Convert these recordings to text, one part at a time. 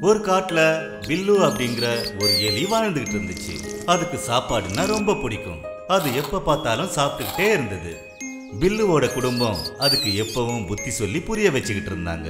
ஒரு காட்டுல பில்லு அப்படிங்கிற ஒரு எலி வாழ்ந்துகிட்டு இருந்துச்சு அதுக்கு சாப்பாடுன்னா ரொம்ப பிடிக்கும் அது எப்ப பார்த்தாலும் சாப்பிட்டுக்கிட்டே இருந்தது பில்லுவோட குடும்பம் அதுக்கு எப்பவும் புத்தி சொல்லி புரிய வச்சுக்கிட்டு இருந்தாங்க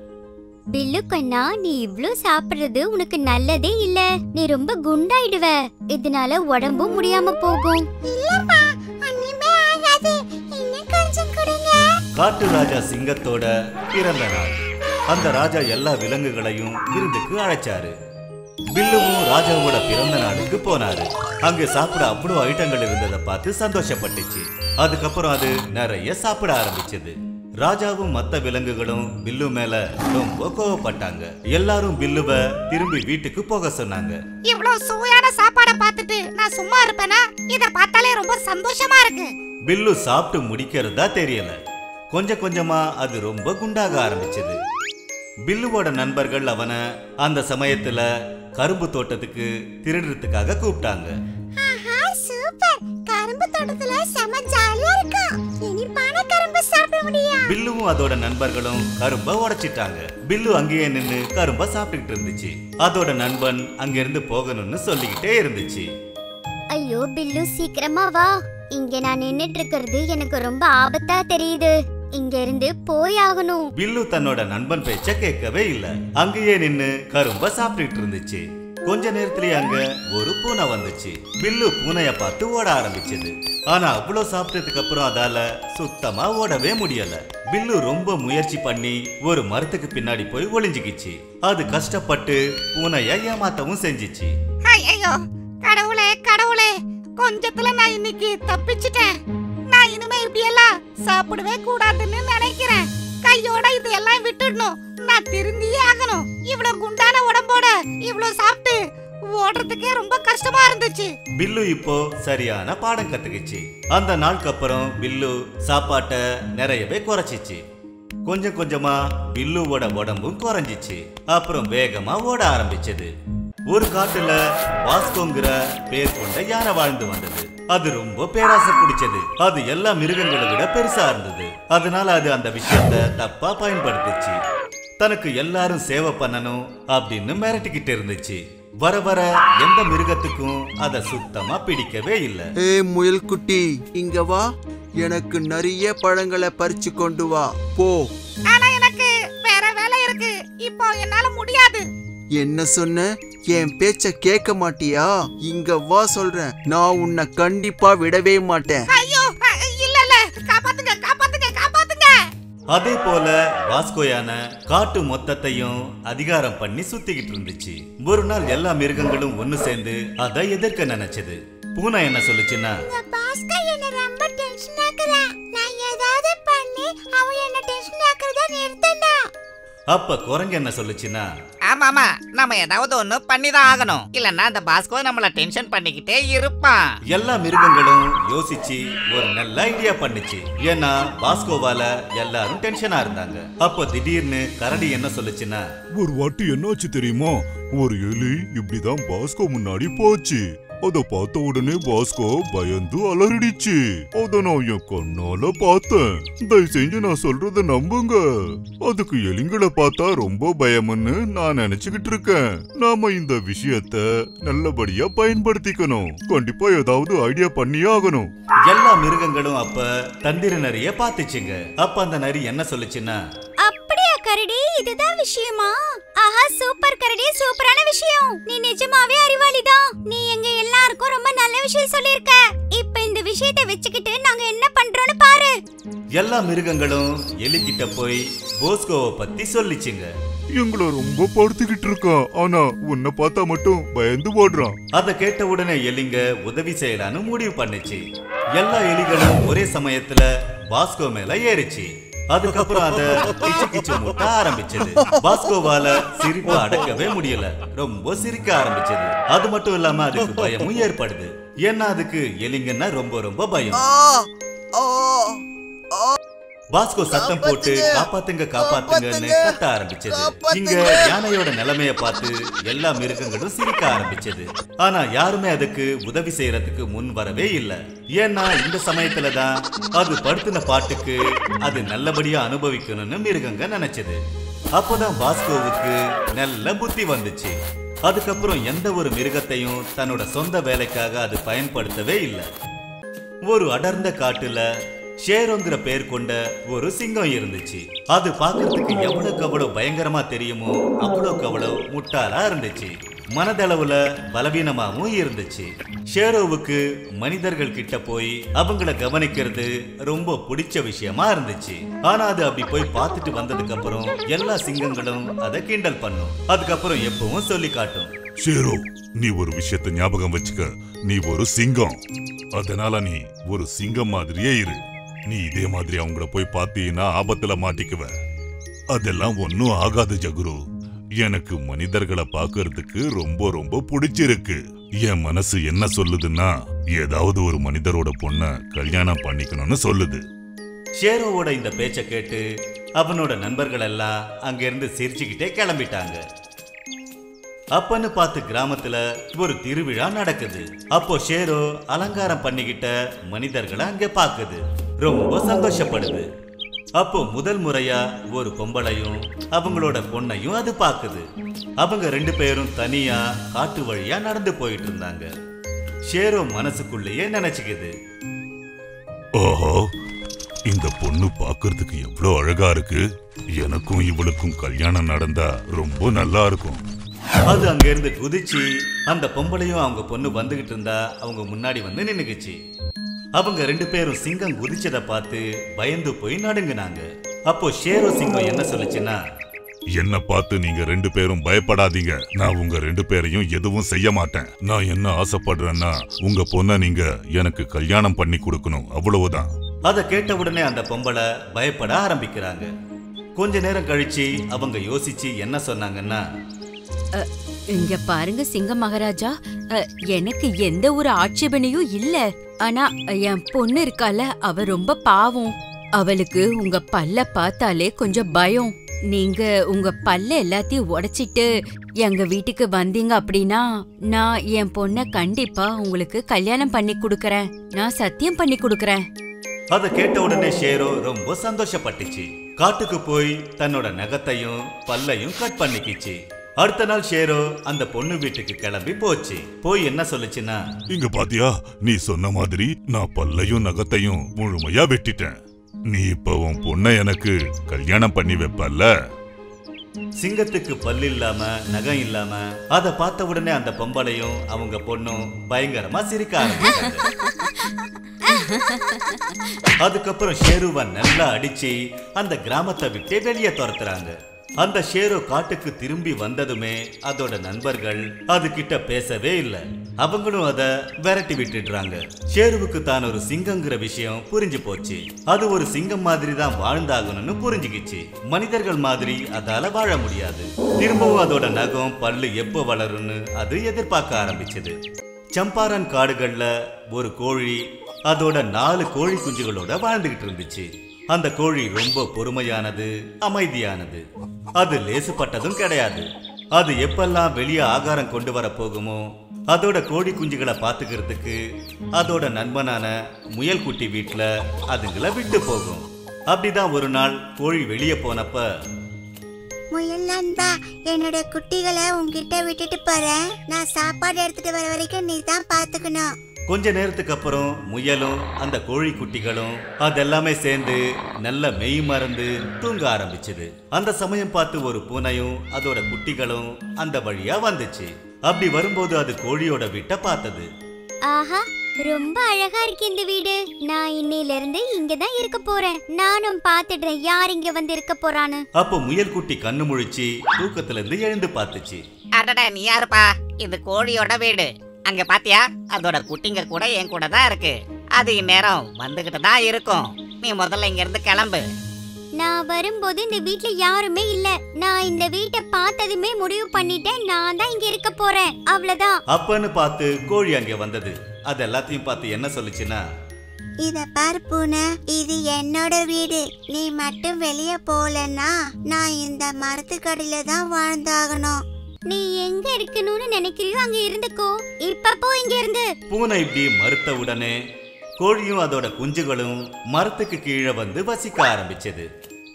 பில்லு கண்ணா நீ இவ்ளோ சாப்பிடுறது உனக்கு நல்லதே இல்ல நீ ரொம்ப குண்டாயிடுவ இதனால உடம்பும் முடியாம போகும் இல்லப்பா ஒண்ணுமே ஆகாது இன்னும் கொஞ்சம் கொடுங்க காட்டு ராஜா சிங்கத்தோட பிறந்த நாள் அந்த ராஜா எல்லா விலங்குகளையும் விருந்துக்கு அழைச்சாரு பில்லுவும் ராஜாவோட பிறந்த நாளுக்கு போனாரு அங்க சாப்பிட அவ்வளவு ஐட்டங்கள் இருந்ததை பார்த்து சந்தோஷப்பட்டுச்சு அதுக்கப்புறம் அது நிறைய சாப்பிட ஆரம்பிச்சது ராஜாவும் மத்த விலங்குகளும் பில்லு மேல ரொம்ப கோவப்பட்டாங்க எல்லாரும் பில்லுவ திரும்பி வீட்டுக்கு போக சொன்னாங்க இவ்வளவு சுவையான சாப்பாடை பார்த்துட்டு நான் சும்மா இருப்பேனா இத பார்த்தாலே ரொம்ப சந்தோஷமா இருக்கு பில்லு சாப்பிட்டு முடிக்கிறதா தெரியல கொஞ்சம் கொஞ்சமா அது ரொம்ப குண்டாக ஆரம்பிச்சது பில்லுவோட நண்பர்கள் அவனை அந்த சமயத்துல கரும்பு தோட்டத்துக்கு திருடுறதுக்காக கூப்பிட்டாங்க ஆஹா சூப்பர் கரும்பு தோட்டத்துல செம ஜாலியா இருக்கும் இனிப்பான கரும்பு சாப்பிட முடியும் பில்லுவும் அதோட நண்பர்களும் கரும்ப உடைச்சிட்டாங்க பில்லு அங்கேயே நின்னு கரும்ப சாப்பிட்டுக்கிட்டு இருந்துச்சு அதோட நண்பன் அங்கிருந்து போகணும்னு சொல்லிக்கிட்டே இருந்துச்சு ஐயோ பில்லு சீக்கிரமா வா இங்க நான் நின்னுட்டு இருக்கிறது எனக்கு ரொம்ப ஆபத்தா தெரியுது இங்க இருந்து போய் ஆகணும் பில்லு தன்னோட நண்பன் பேச்ச கேட்கவே இல்ல அங்கேயே நின்னு கரும்ப சாப்பிட்டுட்டு இருந்துச்சு கொஞ்ச நேரத்திலேயே அங்க ஒரு பூனை வந்துச்சு பில்லு பூனைய பார்த்து ஓட ஆரம்பிச்சது ஆனா அவ்வளவு சாப்பிட்டதுக்கு அப்புறம் அதால சுத்தமா ஓடவே முடியல பில்லு ரொம்ப முயற்சி பண்ணி ஒரு மரத்துக்கு பின்னாடி போய் ஒளிஞ்சுக்கிச்சு அது கஷ்டப்பட்டு பூனைய ஏமாத்தவும் செஞ்சுச்சு ஐயோ கடவுளே கடவுளே கொஞ்சத்துல நான் இன்னைக்கு தப்பிச்சிட்டேன் நான் இனிமே இப்படியெல்லாம் சாப்பிடவே கூடாதுன்னு நினைக்கிறேன் கையோட இது எல்லாம் விட்டுடணும் நான் திருந்தியே ஆகணும் இவ்வளவு குண்டான உடம்போட இவ்வளவு சாப்பிட்டு ஓடுறதுக்கே ரொம்ப கஷ்டமா இருந்துச்சு பில்லு இப்போ சரியான பாடம் கத்துக்கிச்சு அந்த நாளுக்கு அப்புறம் பில்லு சாப்பாட்டை நிறையவே குறைச்சிச்சு கொஞ்சம் கொஞ்சமா பில்லுவோட உடம்பும் குறைஞ்சிச்சு அப்புறம் வேகமா ஓட ஆரம்பிச்சது ஒரு காட்டுல வாஸ்கோங்கிற பேர் கொண்ட யானை வாழ்ந்து வந்தது அது ரொம்ப பேராசை பிடிச்சது அது எல்லா மிருகங்களை விட பெருசா இருந்தது அதனால அது அந்த விஷயத்த தப்பா பயன்படுத்துச்சு தனக்கு எல்லாரும் சேவை பண்ணணும் அப்படின்னு மிரட்டிக்கிட்டு இருந்துச்சு வர வர எந்த மிருகத்துக்கும் அத சுத்தமா பிடிக்கவே இல்ல ஏ முயல் குட்டி இங்க வா எனக்கு நிறைய பழங்களை பறிச்சு கொண்டு வா போ ஆனா எனக்கு வேற வேலை இருக்கு இப்போ என்னால முடியாது என்ன சொன்ன என் பேச்ச கேட்க மாட்டியா இங்க வா சொல்றேன் நான் உன்னை கண்டிப்பா விடவே மாட்டேன் ஐயோ அ, இல்ல இல்ல காப்பாத்துங்க காப்பாத்துங்க காப்பாத்துங்க அதே போல வாஸ்கோ யானை காட்டு மொத்தத்தையும் அதிகாரம் பண்ணி சுத்திக்கிட்டு இருந்துச்சு ஒரு நாள் எல்லா மிருகங்களும் ஒண்ணு சேர்ந்து அதை எதிர்க்க நினைச்சது பூனை என்ன சொல்லுச்சுன்னா பாஸ்கர் என்ன ரொம்ப டென்ஷன் ஆக்குறா நான் ஏதாவது பண்ணி அவ என்ன டென்ஷன் ஆக்குறத நிறுத்தண்டா அப்ப குரங்கு என்ன சொல்லுச்சுன்னா ஆமா ஆமா நம்ம ஏதாவது ஒண்ணு பண்ணிதான் ஆகணும் இல்லன்னா அந்த பாஸ்கோ நம்மள டென்ஷன் பண்ணிக்கிட்டே இருப்பான் எல்லா மிருகங்களும் யோசிச்சு ஒரு நல்ல ஐடியா பண்ணுச்சு ஏன்னா பாஸ்கோவால எல்லாரும் டென்ஷனா இருந்தாங்க அப்போ திடீர்னு கரடி என்ன சொல்லுச்சுன்னா ஒரு வாட்டி என்னாச்சு தெரியுமா ஒரு எலி இப்படிதான் பாஸ்கோ முன்னாடி போச்சு அத பார்த்த உடனே பாஸ்கோ பயந்து அலறிடுச்சு அத நான் என் கண்ணால பார்த்தேன் தயவு செஞ்சு நான் சொல்றத நம்புங்க அதுக்கு எலிங்களை பார்த்தா ரொம்ப பயம்னு நான் நினைச்சுக்கிட்டு இருக்கேன் நாம இந்த விஷயத்த நல்லபடியா பயன்படுத்திக்கணும் கண்டிப்பா ஏதாவது ஐடியா பண்ணியே ஆகணும் எல்லா மிருகங்களும் அப்ப தந்திர நரிய பாத்துச்சுங்க அப்ப அந்த நரி என்ன சொல்லுச்சுன்னா அப்படியா கரடி இதுதான் விஷயமா ஆஹா சூப்பர் கரடி சூப்பரான விஷயம் நீ நிஜமாவே அறிவாளிதான் நீ எங்க எல்லாருக்கும் ரொம்ப நல்ல விஷயம் சொல்லிருக்க இப்ப இந்த விஷயத்தை வச்சுக்கிட்டு நாங்க என்ன பண்றோம்னு பாரு எல்லா மிருகங்களும் எலிகிட்ட போய் போஸ்கோவை பத்தி சொல்லிச்சுங்க எங்களை ரொம்ப படுத்திக்கிட்டு இருக்கான் ஆனா உன்னை பார்த்தா மட்டும் பயந்து ஓடுறான் அத கேட்ட உடனே எலிங்க உதவி செய்யலான்னு முடிவு பண்ணுச்சு எல்லா எலிகளும் ஒரே சமயத்துல பாஸ்கோ மேல ஏறிச்சு அதுக்கப்புறம் அத கிச்சு கிச்சு முட்ட ஆரம்பிச்சது பாஸ்கோவால சிரிப்பு அடக்கவே முடியல ரொம்ப சிரிக்க ஆரம்பிச்சது அது மட்டும் இல்லாம அதுக்கு பயமும் ஏற்படுது ஏன்னா அதுக்கு எலிங்கன்னா ரொம்ப ரொம்ப பயம் பாஸ்கோ சத்தம் போட்டு காப்பாத்துங்க காப்பாத்துங்கன்னு கத்த ஆரம்பிச்சது இங்க யானையோட நிலைமைய பார்த்து எல்லா மிருகங்களும் சிரிக்க ஆரம்பிச்சது ஆனா யாருமே அதுக்கு உதவி செய்யறதுக்கு முன் வரவே இல்ல ஏன்னா இந்த சமயத்துல தான் அது படுத்தின பாட்டுக்கு அது நல்லபடியா அனுபவிக்கணும்னு மிருகங்க நினைச்சது அப்போதான் பாஸ்கோவுக்கு நல்ல புத்தி வந்துச்சு அதுக்கப்புறம் எந்த ஒரு மிருகத்தையும் தன்னோட சொந்த வேலைக்காக அது பயன்படுத்தவே இல்லை ஒரு அடர்ந்த காட்டுல ஷேரோங்கிற பேர் கொண்ட ஒரு சிங்கம் இருந்துச்சு அது பார்க்கிறதுக்கு எவ்வளவுக்கு அவ்வளவு பயங்கரமா தெரியுமோ அவ்வளவுக்கு அவ்வளவு முட்டாளா இருந்துச்சு மனதளவுல பலவீனமாவும் இருந்துச்சு ஷேரோவுக்கு மனிதர்கள் கிட்ட போய் அவங்கள கவனிக்கிறது ரொம்ப பிடிச்ச விஷயமா இருந்துச்சு ஆனா அது அப்படி போய் பார்த்துட்டு வந்ததுக்கு அப்புறம் எல்லா சிங்கங்களும் அதை கிண்டல் பண்ணும் அதுக்கப்புறம் எப்பவும் சொல்லி காட்டும் ஷேரோ நீ ஒரு விஷயத்தை ஞாபகம் வச்சுக்க நீ ஒரு சிங்கம் அதனால நீ ஒரு சிங்கம் மாதிரியே இரு நீ இதே மாதிரி அவங்கள போய் பார்த்தீங்கன்னா ஆபத்துல மாட்டிக்குவ அதெல்லாம் ஒன்னும் ஆகாது ஜகுரு எனக்கு மனிதர்களை பார்க்கறதுக்கு ரொம்ப ரொம்ப பிடிச்சிருக்கு என் மனசு என்ன சொல்லுதுன்னா ஏதாவது ஒரு மனிதரோட பொண்ண கல்யாணம் பண்ணிக்கணும்னு சொல்லுது ஷேரோவோட இந்த பேச்சை கேட்டு அவனோட நண்பர்கள் எல்லாம் அங்கிருந்து சிரிச்சுக்கிட்டே கிளம்பிட்டாங்க அப்பன்னு பார்த்து கிராமத்துல ஒரு திருவிழா நடக்குது அப்போ ஷேரோ அலங்காரம் பண்ணிக்கிட்ட மனிதர்களை அங்க பாக்குது ரொம்ப சந்தோஷப்படுது அப்போ முதல் முறையா ஒரு பொம்பளையும் அவங்களோட பொண்ணையும் அது பாக்குது அவங்க ரெண்டு பேரும் தனியா காட்டு வழியா நடந்து போயிட்டு இருந்தாங்க ஷேரோ மனசுக்குள்ளேயே நினைச்சுக்குது ஓஹோ இந்த பொண்ணு பார்க்கறதுக்கு எவ்வளவு அழகா இருக்கு எனக்கும் இவளுக்கும் கல்யாணம் நடந்தா ரொம்ப நல்லா இருக்கும் அது அங்க இருந்து குதிச்சு அந்த பொம்பளையும் அவங்க பொண்ணு வந்துகிட்டு இருந்தா அவங்க முன்னாடி வந்து நின்னுக்குச்சு அவங்க ரெண்டு பேரும் சிங்கம் குதிச்சதை பார்த்து பயந்து போய் நடுங்குனாங்க அப்போ ஷேரோ சிங்கம் என்ன சொல்லுச்சுன்னா என்ன பார்த்து நீங்க ரெண்டு பேரும் பயப்படாதீங்க நான் உங்க ரெண்டு பேரையும் எதுவும் செய்ய மாட்டேன் நான் என்ன ஆசைப்படுறேன்னா உங்க பொண்ண நீங்க எனக்கு கல்யாணம் பண்ணி கொடுக்கணும் அவ்வளவுதான் அதை கேட்ட உடனே அந்த பொம்பளை பயப்பட ஆரம்பிக்கிறாங்க கொஞ்ச நேரம் கழிச்சு அவங்க யோசிச்சு என்ன சொன்னாங்கன்னா இங்க பாருங்க சிங்க மகாராஜா அ, எனக்கு எந்த ஒரு ஆட்சேபனையும் இல்ல ஆனா என் பொண்ணு இருக்கால அவ ரொம்ப பாவம் அவளுக்கு உங்க பல்ல பார்த்தாலே கொஞ்சம் பயம் நீங்க உங்க பல்ல எல்லாத்தையும் உடைச்சிட்டு எங்க வீட்டுக்கு வந்தீங்க அப்படின்னா நான் என் பொண்ண கண்டிப்பா உங்களுக்கு கல்யாணம் பண்ணி கொடுக்கறேன் நான் சத்தியம் பண்ணி கொடுக்கறேன் அதை கேட்ட உடனே ஷேரோ ரொம்ப சந்தோஷப்பட்டுச்சு காட்டுக்கு போய் தன்னோட நகத்தையும் பல்லையும் கட் பண்ணிக்கிச்சு அடுத்த நாள் ஷேரோ அந்த பொண்ணு வீட்டுக்கு கிளம்பி போச்சு போய் என்ன சொல்லுச்சுன்னா இங்க பாத்தியா நீ சொன்ன மாதிரி நான் பல்லையும் நகத்தையும் முழுமையா வெட்டிட்டேன் நீ இப்ப உன் பொண்ண எனக்கு கல்யாணம் பண்ணி வைப்பல்ல சிங்கத்துக்கு பல்லு இல்லாம நகம் இல்லாம அதை பார்த்த உடனே அந்த பொம்பளையும் அவங்க பொண்ணும் பயங்கரமா சிரிக்க ஆரம்பிச்சாங்க அதுக்கப்புறம் ஷேருவை நல்லா அடிச்சு அந்த கிராமத்தை விட்டே வெளியே துரத்துறாங்க அந்த ஷேரு காட்டுக்கு திரும்பி வந்ததுமே அதோட நண்பர்கள் அது கிட்ட பேசவே இல்ல அவங்களும் அத விரட்டி விட்டுடுறாங்க ஷேருவுக்கு தான் ஒரு சிங்கங்கிற விஷயம் புரிஞ்சு போச்சு அது ஒரு சிங்கம் மாதிரி தான் வாழ்ந்தாகணும்னு புரிஞ்சுக்கிச்சு மனிதர்கள் மாதிரி அதால வாழ முடியாது திரும்பவும் அதோட நகம் பல்லு எப்போ வளரும்னு அது எதிர்பார்க்க ஆரம்பிச்சது சம்பாரன் காடுகள்ல ஒரு கோழி அதோட நாலு கோழி குஞ்சுகளோட வாழ்ந்துகிட்டு இருந்துச்சு அந்த கோழி ரொம்ப பொறுமையானது அமைதியானது அது லேசுப்பட்டதும் கிடையாது அது எப்பெல்லாம் வெளியே ஆகாரம் கொண்டு வர போகுமோ அதோட கோழி குஞ்சுகளை பாத்துக்கிறதுக்கு அதோட நண்பனான முயல் குட்டி வீட்டுல அதுங்களை விட்டு போகும் அப்படிதான் ஒரு நாள் கோழி வெளியே போனப்ப முயல் நண்பா என்னோட குட்டிகளை உன்கிட்ட விட்டுட்டு போறேன் நான் சாப்பாடு எடுத்துட்டு வர வரைக்கும் நீ தான் பாத்துக்கணும் கொஞ்ச நேரத்துக்கு அப்புறம் முயலும் அந்த கோழி குட்டிகளும் அதெல்லாமே சேர்ந்து நல்ல மெய் மறந்து தூங்க ஆரம்பிச்சது அந்த சமயம் பார்த்து ஒரு பூனையும் அதோட குட்டிகளும் அந்த வழியா வந்துச்சு அப்படி வரும்போது அது கோழியோட வீட்டை பார்த்தது ஆஹா ரொம்ப அழகா இருக்கு இந்த வீடு நான் இன்னையில இருந்து இங்க தான் இருக்க போறேன் நானும் பாத்துடுறேன் யார் இங்க வந்து இருக்க போறான்னு அப்போ முயல் குட்டி கண்ணு முழிச்சு தூக்கத்துல இருந்து எழுந்து பார்த்துச்சு அடடா நீ யாருப்பா இது கோழியோட வீடு அங்க பாத்தியா அதோட குட்டிங்க கூட என் கூட தான் இருக்கு அது இந்நேரம் வந்துகிட்டு தான் இருக்கும் நீ முதல்ல இங்க இருந்து கிளம்பு நான் வரும்போது இந்த வீட்ல யாருமே இல்ல நான் இந்த வீட்டை பார்த்ததுமே முடிவு பண்ணிட்டேன் நான் தான் இங்க இருக்க போறேன் அவ்வளவுதான் அப்பன்னு பார்த்து கோழி அங்க வந்தது அது எல்லாத்தையும் பார்த்து என்ன சொல்லுச்சுன்னா இத பாரு பூனை இது என்னோட வீடு நீ மட்டும் வெளிய போலன்னா நான் இந்த மரத்துக்கடியில தான் வாழ்ந்தாகணும் நீ எங்க இருக்கணும்னு நினைக்கிறியோ அங்க இருந்துக்கோ இப்ப போ இங்க இருந்து பூனை இப்படி மறுத்த உடனே கோழியும் அதோட குஞ்சுகளும் மரத்துக்கு கீழே வந்து வசிக்க ஆரம்பிச்சது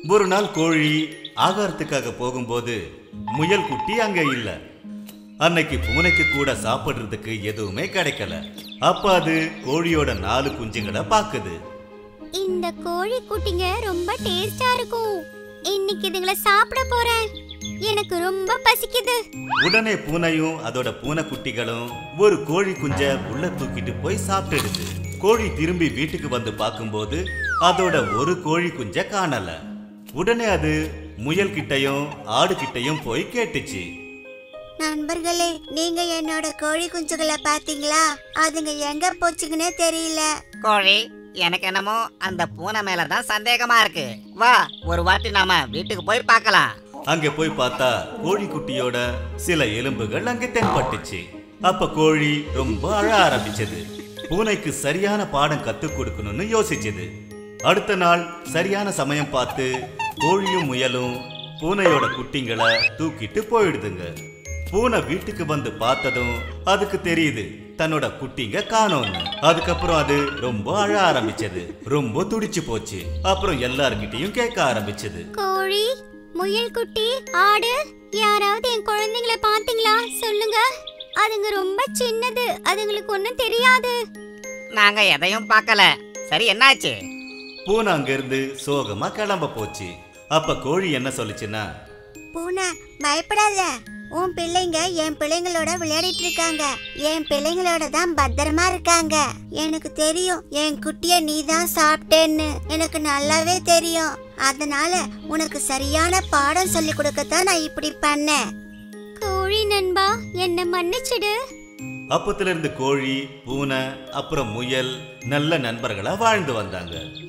ஒரு நாள் கோழி ஆகாரத்துக்காக போகும்போது முயல் குட்டி அங்க இல்ல அன்னைக்கு பூனைக்கு கூட சாப்பிடுறதுக்கு எதுவுமே கிடைக்கல அப்ப அது கோழியோட நாலு குஞ்சுங்களை பாக்குது இந்த கோழி குட்டிங்க ரொம்ப டேஸ்டா இருக்கும் இன்னைக்கு இதுங்களை சாப்பிட போறேன் எனக்கு ரொம்ப பசிக்குது உடனே பூனையும் அதோட பூனை குட்டிகளும் ஒரு கோழி குஞ்ச உள்ள தூக்கிட்டு போய் சாப்பிட்டுடுது கோழி திரும்பி வீட்டுக்கு வந்து பார்க்கும்போது அதோட ஒரு கோழி குஞ்ச காணல உடனே அது முயல் கிட்டயும் ஆடு கிட்டயும் போய் கேட்டுச்சு நண்பர்களே நீங்க என்னோட கோழி குஞ்சுகளை பாத்தீங்களா அதுங்க எங்க போச்சுங்கன்னே தெரியல கோழி எனக்கு என்னமோ அந்த பூனை மேல தான் சந்தேகமா இருக்கு வா ஒரு வாட்டி நாம வீட்டுக்கு போய் பார்க்கலாம் அங்க போய் பார்த்தா கோழி குட்டியோட சில எலும்புகள் அங்க தென்பட்டுச்சு அப்ப கோழி ரொம்ப அழ ஆரம்பிச்சது பூனைக்கு சரியான பாடம் கத்துக் கொடுக்கணும்னு யோசிச்சது அடுத்த நாள் சரியான சமயம் பார்த்து கோழியும் முயலும் பூனையோட குட்டிங்களை தூக்கிட்டு போயிடுதுங்க பூனை வீட்டுக்கு வந்து பார்த்ததும் அதுக்கு தெரியுது தன்னோட குட்டிங்க காணோம்னு அதுக்கப்புறம் அது ரொம்ப அழ ஆரம்பிச்சது ரொம்ப துடிச்சு போச்சு அப்புறம் எல்லார்கிட்டயும் கேட்க ஆரம்பிச்சது கோழி முயல் குட்டி ஆடு யாராவது என் குழந்தைங்கள பாத்தீங்களா சொல்லுங்க அதுங்க ரொம்ப சின்னது அதுங்களுக்கு ஒண்ணும் தெரியாது நாங்க எதையும் பார்க்கல சரி என்னாச்சு பூனை அங்கிருந்து சோகமா கிளம்ப போச்சு அப்ப கோழி என்ன சொல்லுச்சுன்னா பூனை பயப்படாத உன் பிள்ளைங்க என் பிள்ளைங்களோட விளையாடிட்டு இருக்காங்க என் பிள்ளைங்களோட தான் பத்திரமா இருக்காங்க எனக்கு தெரியும் என் குட்டிய நீ தான் சாப்பிட்டேன்னு எனக்கு நல்லாவே தெரியும் அதனால உனக்கு சரியான பாடம் சொல்லி கொடுக்கத்தான் நான் இப்படி பண்ணேன் கோழி நண்பா என்ன மன்னிச்சிடு அப்பத்துல இருந்து கோழி பூனை அப்புறம் முயல் நல்ல நண்பர்களா வாழ்ந்து வந்தாங்க